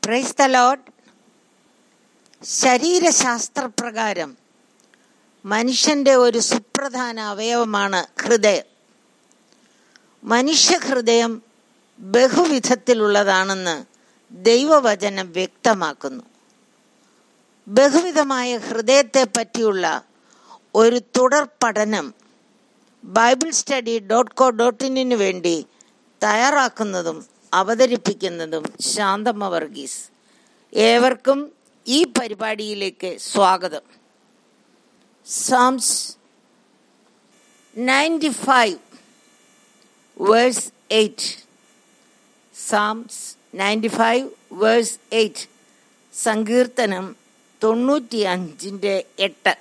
praise the load ശരീരശാസ്ത്രപ്രകാരം മനുഷ്യന്റെ ഒരു സുപ്രധാന അവയവമാണ് ഹൃദയം മനുഷ്യ ഹൃദയം ബഹുവിധത്തിലുള്ളതാണെന്ന് ദൈവവചനം വ്യക്തമാക്കുന്നു ബഹുവിധമായ ഹൃദയത്തെ പറ്റിയുള്ള ഒരു തുടർ പഠനം Bible study dot co dot ഇന്നിനു വേണ്ടി തയ്യാറാക്കുന്നതും അവതരിപ്പിക്കുന്നതും ശാന്തമ്മ വർഗീസ് ഏവർക്കും ഈ പരിപാടിയിലേക്ക് സ്വാഗതം Psalms ninety five verse eight Psalms ninety five verse eight സങ്കീർത്തനം തൊണ്ണൂറ്റി അഞ്ചിൻ്റെ എട്ട്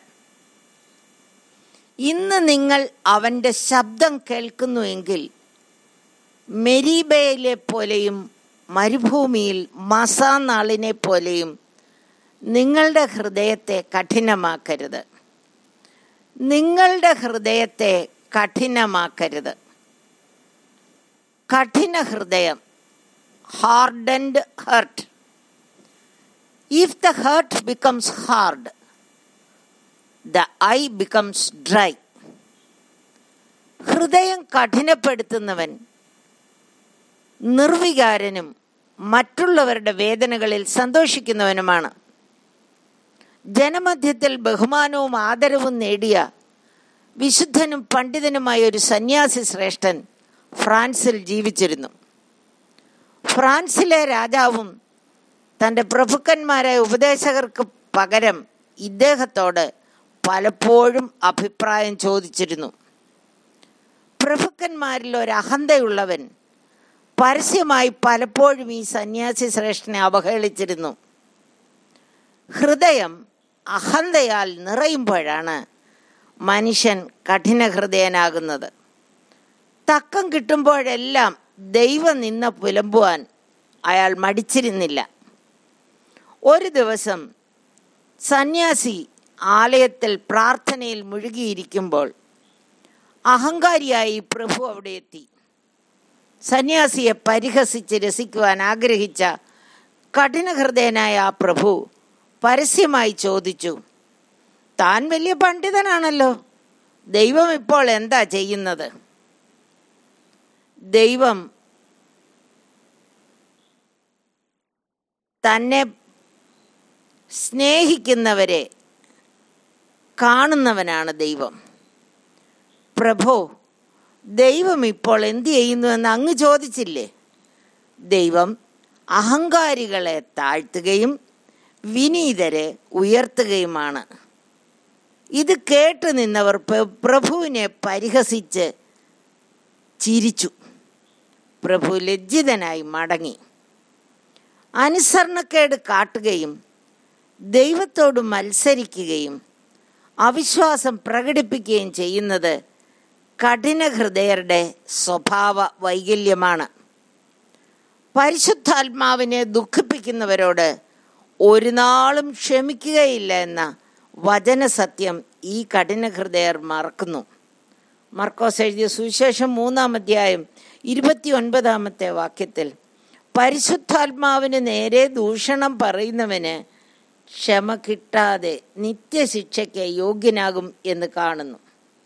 ഇന്ന് നിങ്ങൾ അവൻ്റെ ശബ്ദം കേൾക്കുന്നുവെങ്കിൽ മെരീബയിലെ പോലെയും മരുഭൂമിയിൽ മസാനാളിനെ പോലെയും നിങ്ങളുടെ ഹൃദയത്തെ കഠിനമാക്കരുത് നിങ്ങളുടെ ഹൃദയത്തെ കഠിനമാക്കരുത് കഠിന ഹൃദയം hardened heart if the heart becomes hard the eye becomes dry ഹൃദയം കഠിനപ്പെടുത്തുന്നവൻ നിർവികാരനും മറ്റുള്ളവരുടെ വേദനകളിൽ സന്തോഷിക്കുന്നവനുമാണ് ജനമധ്യത്തിൽ ബഹുമാനവും ആദരവും നേടിയ വിശുദ്ധനും പണ്ഡിതനുമായ ഒരു സന്യാസി ശ്രേഷ്ഠൻ ഫ്രാൻസിൽ ജീവിച്ചിരുന്നു ഫ്രാൻസിലെ രാജാവും തൻ്റെ പ്രഭുക്കന്മാരായ ഉപദേശകർക്ക് പകരം ഇദ്ദേഹത്തോട് പലപ്പോഴും അഭിപ്രായം ചോദിച്ചിരുന്നു പ്രഭുക്കന്മാരിൽ ഒരു അഹന്തയുള്ളവൻ പരസ്യമായി പലപ്പോഴും ഈ സന്യാസി ശ്രേഷ്ഠനെ അവഹേളിച്ചിരുന്നു ഹൃദയം അഹന്തയാൽ നിറയുമ്പോഴാണ് മനുഷ്യൻ കഠിന ഹൃദയനാകുന്നത് തക്കം കിട്ടുമ്പോഴെല്ലാം ദൈവം നിന്ന പുലമ്പുവാൻ അയാൾ മടിച്ചിരുന്നില്ല ഒരു ദിവസം സന്യാസി ആലയത്തിൽ പ്രാർത്ഥനയിൽ മുഴുകിയിരിക്കുമ്പോൾ അഹങ്കാരിയായി പ്രഭു അവിടെ എത്തി സന്യാസിയെ പരിഹസിച്ച് രസിക്കുവാൻ ആഗ്രഹിച്ച കഠിനഹൃദയനായ ആ പ്രഭു പരസ്യമായി ചോദിച്ചു താൻ വലിയ പണ്ഡിതനാണല്ലോ ദൈവം ഇപ്പോൾ എന്താ ചെയ്യുന്നത് ദൈവം തന്നെ സ്നേഹിക്കുന്നവരെ കാണുന്നവനാണ് ദൈവം പ്രഭോ ദൈവം ഇപ്പോൾ എന്ത് ചെയ്യുന്നുവെന്ന് അങ്ങ് ചോദിച്ചില്ലേ ദൈവം അഹങ്കാരികളെ താഴ്ത്തുകയും വിനീതരെ ഉയർത്തുകയുമാണ് ഇത് കേട്ടു നിന്നവർ പ്രഭുവിനെ പരിഹസിച്ച് ചിരിച്ചു പ്രഭു ലജ്ജിതനായി മടങ്ങി അനുസരണക്കേട് കാട്ടുകയും ദൈവത്തോട് മത്സരിക്കുകയും അവിശ്വാസം പ്രകടിപ്പിക്കുകയും ചെയ്യുന്നത് കഠിന ഹൃദയരുടെ സ്വഭാവ വൈകല്യമാണ് പരിശുദ്ധാത്മാവിനെ ദുഃഖിപ്പിക്കുന്നവരോട് ഒരു നാളും ക്ഷമിക്കുകയില്ല എന്ന വചനസത്യം ഈ കഠിന ഹൃദയർ മറക്കുന്നു മർക്കോസ് എഴുതിയ സുവിശേഷം മൂന്നാം അധ്യായം ഇരുപത്തി ഒൻപതാമത്തെ വാക്യത്തിൽ പരിശുദ്ധാത്മാവിന് നേരെ ദൂഷണം പറയുന്നവന് ക്ഷമ കിട്ടാതെ നിത്യശിക്ഷയ്ക്ക് യോഗ്യനാകും എന്ന് കാണുന്നു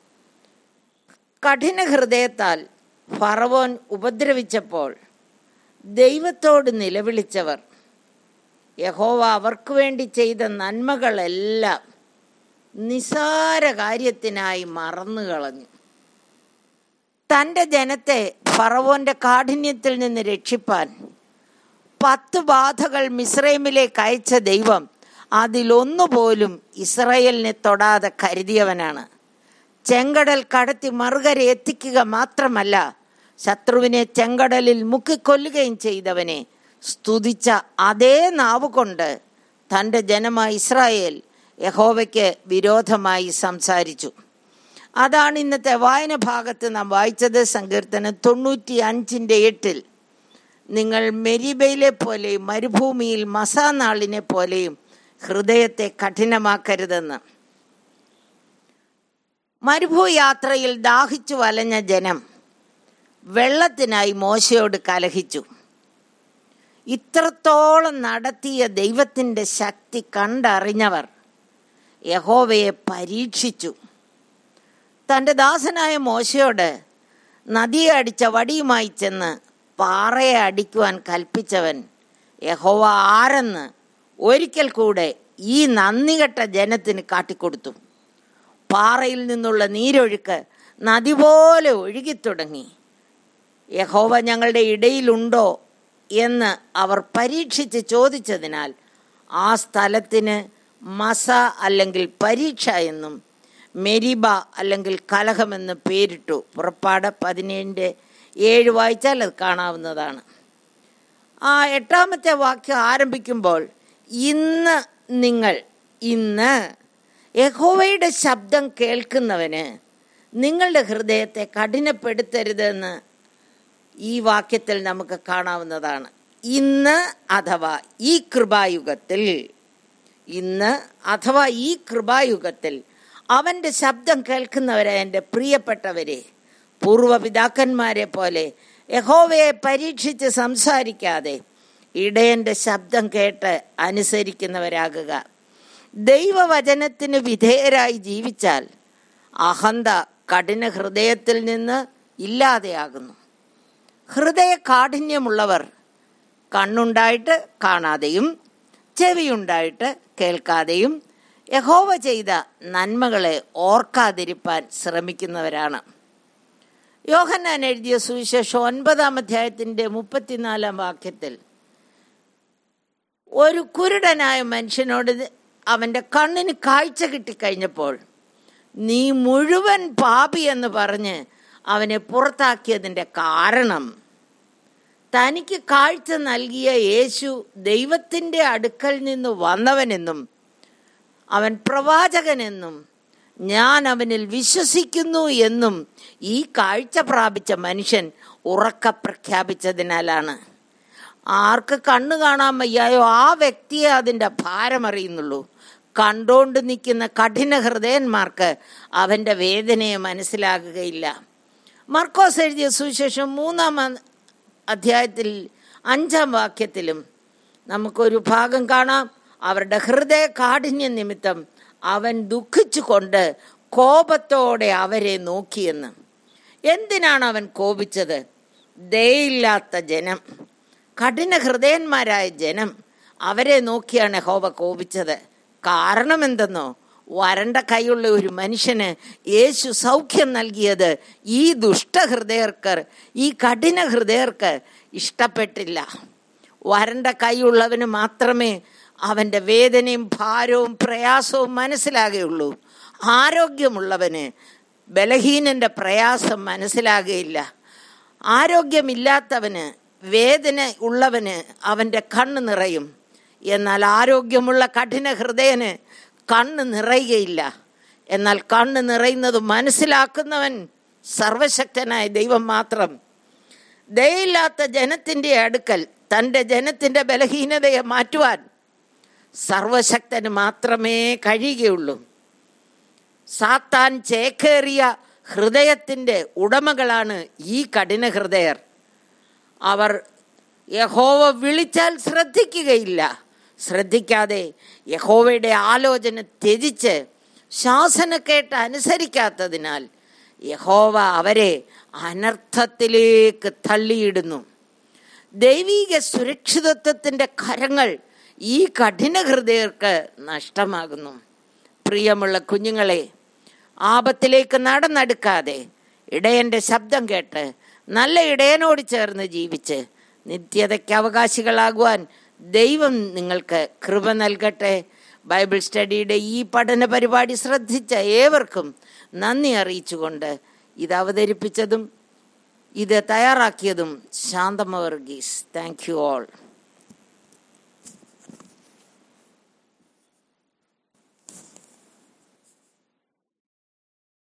കഠിന ഹൃദയത്താൽ ഫറവോൻ ഉപദ്രവിച്ചപ്പോൾ ദൈവത്തോട് നിലവിളിച്ചവർ യഹോവ അവർക്ക് വേണ്ടി ചെയ്ത നന്മകളെല്ലാം നിസാര കാര്യത്തിനായി മറന്നു കളഞ്ഞു തൻ്റെ ജനത്തെ ഫറവോന്റെ കാഠിന്യത്തിൽ നിന്ന് രക്ഷിപ്പാൻ പത്ത് ബാധകൾ മിസ്രൈമിലേക്ക് അയച്ച ദൈവം അതിലൊന്നുപോലും ഇസ്രയേലിനെ തൊടാതെ കരുതിയവനാണ് ചെങ്കടൽ കടത്തി മറുകര എത്തിക്കുക മാത്രമല്ല ശത്രുവിനെ ചെങ്കടലിൽ മുക്കിക്കൊല്ലുകയും ചെയ്തവനെ സ്തുതിച്ച അതേ നാവ് കൊണ്ട് തൻ്റെ ജനമായ ഇസ്രായേൽ യഹോവയ്ക്ക് വിരോധമായി സംസാരിച്ചു അതാണ് ഇന്നത്തെ വായന ഭാഗത്ത് നാം വായിച്ചത് സങ്കീർത്തനം തൊണ്ണൂറ്റി അഞ്ചിൻ്റെ എട്ടിൽ നിങ്ങൾ മെരിബയിലെ പോലെയും മരുഭൂമിയിൽ മസാനാളിനെ പോലെയും ഹൃദയത്തെ കഠിനമാക്കരുതെന്ന് മരുഭൂയാത്രയിൽ ദാഹിച്ചു വലഞ്ഞ ജനം വെള്ളത്തിനായി മോശയോട് കലഹിച്ചു ഇത്രത്തോളം നടത്തിയ ദൈവത്തിൻ്റെ ശക്തി കണ്ടറിഞ്ഞവർ യഹോവയെ പരീക്ഷിച്ചു തൻ്റെ ദാസനായ മോശയോട് നദിയെ അടിച്ച വടിയുമായി ചെന്ന് പാറയെ അടിക്കുവാൻ കൽപ്പിച്ചവൻ യഹോവ ആരെന്ന് ഒരിക്കൽ കൂടെ ഈ നന്ദികെട്ട ജനത്തിന് കാട്ടിക്കൊടുത്തു പാറയിൽ നിന്നുള്ള നീരൊഴുക്ക് നദി പോലെ ഒഴുകിത്തുടങ്ങി യഹോവ ഞങ്ങളുടെ ഇടയിലുണ്ടോ എന്ന് അവർ പരീക്ഷിച്ച് ചോദിച്ചതിനാൽ ആ സ്ഥലത്തിന് മസ അല്ലെങ്കിൽ പരീക്ഷ എന്നും മെരിബ അല്ലെങ്കിൽ കലഹമെന്ന് പേരിട്ടു പുറപ്പാട് പതിനേഴിൻ്റെ ഏഴ് വായിച്ചാൽ അത് കാണാവുന്നതാണ് ആ എട്ടാമത്തെ വാക്യം ആരംഭിക്കുമ്പോൾ ഇന്ന് നിങ്ങൾ ഇന്ന് യഹോവയുടെ ശബ്ദം കേൾക്കുന്നവന് നിങ്ങളുടെ ഹൃദയത്തെ കഠിനപ്പെടുത്തരുതെന്ന് ഈ വാക്യത്തിൽ നമുക്ക് കാണാവുന്നതാണ് ഇന്ന് അഥവാ ഈ കൃപായുഗത്തിൽ ഇന്ന് അഥവാ ഈ കൃപായുഗത്തിൽ അവൻ്റെ ശബ്ദം കേൾക്കുന്നവരെ എൻ്റെ പ്രിയപ്പെട്ടവരെ പൂർവപിതാക്കന്മാരെ പോലെ യഹോവയെ പരീക്ഷിച്ച് സംസാരിക്കാതെ ഇടയൻ്റെ ശബ്ദം കേട്ട് അനുസരിക്കുന്നവരാകുക ദൈവവചനത്തിന് വിധേയരായി ജീവിച്ചാൽ അഹന്ത കഠിന ഹൃദയത്തിൽ നിന്ന് ഇല്ലാതെയാകുന്നു ഹൃദയ കാഠിന്യമുള്ളവർ കണ്ണുണ്ടായിട്ട് കാണാതെയും ചെവിയുണ്ടായിട്ട് കേൾക്കാതെയും യഹോവ ചെയ്ത നന്മകളെ ഓർക്കാതിരിപ്പാൻ ശ്രമിക്കുന്നവരാണ് യോഹന്നാൻ എഴുതിയ സുവിശേഷം ഒൻപതാം അധ്യായത്തിൻ്റെ മുപ്പത്തിനാലാം വാക്യത്തിൽ ഒരു കുരുടനായ മനുഷ്യനോട് അവൻ്റെ കണ്ണിന് കാഴ്ച കിട്ടിക്കഴിഞ്ഞപ്പോൾ നീ മുഴുവൻ പാപി എന്ന് പറഞ്ഞ് അവനെ പുറത്താക്കിയതിൻ്റെ കാരണം തനിക്ക് കാഴ്ച നൽകിയ യേശു ദൈവത്തിൻ്റെ അടുക്കൽ നിന്ന് വന്നവനെന്നും അവൻ പ്രവാചകനെന്നും ഞാൻ അവനിൽ വിശ്വസിക്കുന്നു എന്നും ഈ കാഴ്ച പ്രാപിച്ച മനുഷ്യൻ ഉറക്ക പ്രഖ്യാപിച്ചതിനാലാണ് ആർക്ക് കണ്ണു കാണാൻ വയ്യായോ ആ വ്യക്തിയെ അതിൻ്റെ ഭാരമറിയുന്നുള്ളൂ കണ്ടോണ്ട് നിൽക്കുന്ന കഠിന ഹൃദയന്മാർക്ക് അവൻ്റെ വേദനയെ മനസ്സിലാകുകയില്ല മർക്കോസ് എഴുതിയ സുവിശേഷം മൂന്നാം അധ്യായത്തിൽ അഞ്ചാം വാക്യത്തിലും നമുക്കൊരു ഭാഗം കാണാം അവരുടെ ഹൃദയ കാഠിന്യ നിമിത്തം അവൻ ദുഃഖിച്ചുകൊണ്ട് കോപത്തോടെ അവരെ നോക്കിയെന്ന് എന്തിനാണ് അവൻ കോപിച്ചത് ദയില്ലാത്ത ജനം കഠിന ഹൃദയന്മാരായ ജനം അവരെ നോക്കിയാണ് ഹോവ കോപിച്ചത് കാരണം എന്തെന്നോ വരണ്ട കൈയുള്ള ഒരു മനുഷ്യന് യേശു സൗഖ്യം നൽകിയത് ഈ ദുഷ്ടഹൃദയർക്ക് ഈ കഠിന ഹൃദയർക്ക് ഇഷ്ടപ്പെട്ടില്ല വരണ്ട കൈയുള്ളവന് മാത്രമേ അവൻ്റെ വേദനയും ഭാരവും പ്രയാസവും മനസ്സിലാകുകയുള്ളൂ ആരോഗ്യമുള്ളവന് ബലഹീനൻ്റെ പ്രയാസം മനസ്സിലാകുകയില്ല ആരോഗ്യമില്ലാത്തവന് വേദന ഉള്ളവന് അവൻ്റെ കണ്ണ് നിറയും എന്നാൽ ആരോഗ്യമുള്ള കഠിന ഹൃദയന് കണ്ണ് നിറയുകയില്ല എന്നാൽ കണ്ണ് നിറയുന്നത് മനസ്സിലാക്കുന്നവൻ സർവശക്തനായ ദൈവം മാത്രം ദയില്ലാത്ത ജനത്തിൻ്റെ അടുക്കൽ തൻ്റെ ജനത്തിൻ്റെ ബലഹീനതയെ മാറ്റുവാൻ സർവശക്തന് മാത്രമേ കഴിയുകയുള്ളൂ സാത്താൻ ചേക്കേറിയ ഹൃദയത്തിൻ്റെ ഉടമകളാണ് ഈ കഠിന ഹൃദയർ അവർ യഹോവ വിളിച്ചാൽ ശ്രദ്ധിക്കുകയില്ല ശ്രദ്ധിക്കാതെ യഹോവയുടെ ആലോചന ത്യജിച്ച് ശാസനക്കേട്ട് അനുസരിക്കാത്തതിനാൽ യഹോവ അവരെ അനർത്ഥത്തിലേക്ക് തള്ളിയിടുന്നു ദൈവീക സുരക്ഷിതത്വത്തിൻ്റെ കരങ്ങൾ ഈ കഠിന ഹൃദയർക്ക് നഷ്ടമാകുന്നു പ്രിയമുള്ള കുഞ്ഞുങ്ങളെ ആപത്തിലേക്ക് നടന്നെടുക്കാതെ ഇടയൻ്റെ ശബ്ദം കേട്ട് നല്ല ഇടയനോട് ചേർന്ന് ജീവിച്ച് നിത്യതയ്ക്ക് അവകാശികളാകുവാൻ ദൈവം നിങ്ങൾക്ക് കൃപ നൽകട്ടെ ബൈബിൾ സ്റ്റഡിയുടെ ഈ പഠന പരിപാടി ശ്രദ്ധിച്ച ഏവർക്കും നന്ദി അറിയിച്ചുകൊണ്ട് ഇത് അവതരിപ്പിച്ചതും ഇത് തയ്യാറാക്കിയതും Shanthamma Varghese thank you all